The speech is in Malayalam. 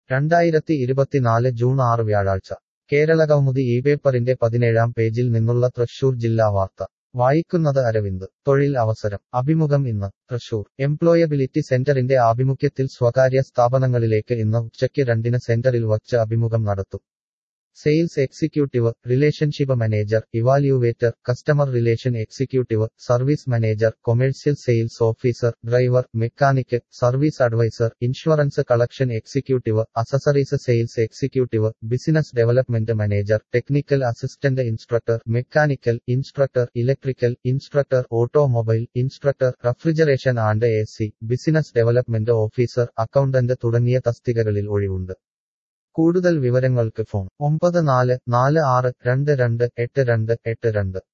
രണ്ടായിരത്തി ഇരുപത്തിനാല് ജൂൺ ആറ് വ്യാഴാഴ്ച കേരളകൗമുദി ഈ പേപ്പറിന്റെ പതിനേഴാം പേജിൽ നിന്നുള്ള തൃശൂർ ജില്ലാ വാർത്ത വായിക്കുന്നത് അരവിന്ദ് തൊഴിൽ അവസരം അഭിമുഖം ഇന്ന് തൃശൂർ എംപ്ലോയബിലിറ്റി സെന്ററിന്റെ ആഭിമുഖ്യത്തിൽ സ്വകാര്യ സ്ഥാപനങ്ങളിലേക്ക് ഇന്ന് ഉച്ചയ്ക്ക് രണ്ടിന് സെന്ററിൽ വച്ച് അഭിമുഖം നടത്തും sales executive relationship manager evaluator customer relation executive service manager commercial sales officer driver mechanic service advisor insurance collection executive accessories sales executive business development manager technical assistant instructor mechanical instructor electrical instructor automobile instructor refrigeration and A C business development officer accountant തുടങ്ങിയ തസ്തികകളിൽ ഒഴിവുണ്ട് കൂടുതൽ വിവരങ്ങൾക്ക് ഫോൺ ഒമ്പത് നാല് നാല് ആറ് രണ്ട് രണ്ട് എട്ട് രണ്ട് എട്ട് രണ്ട്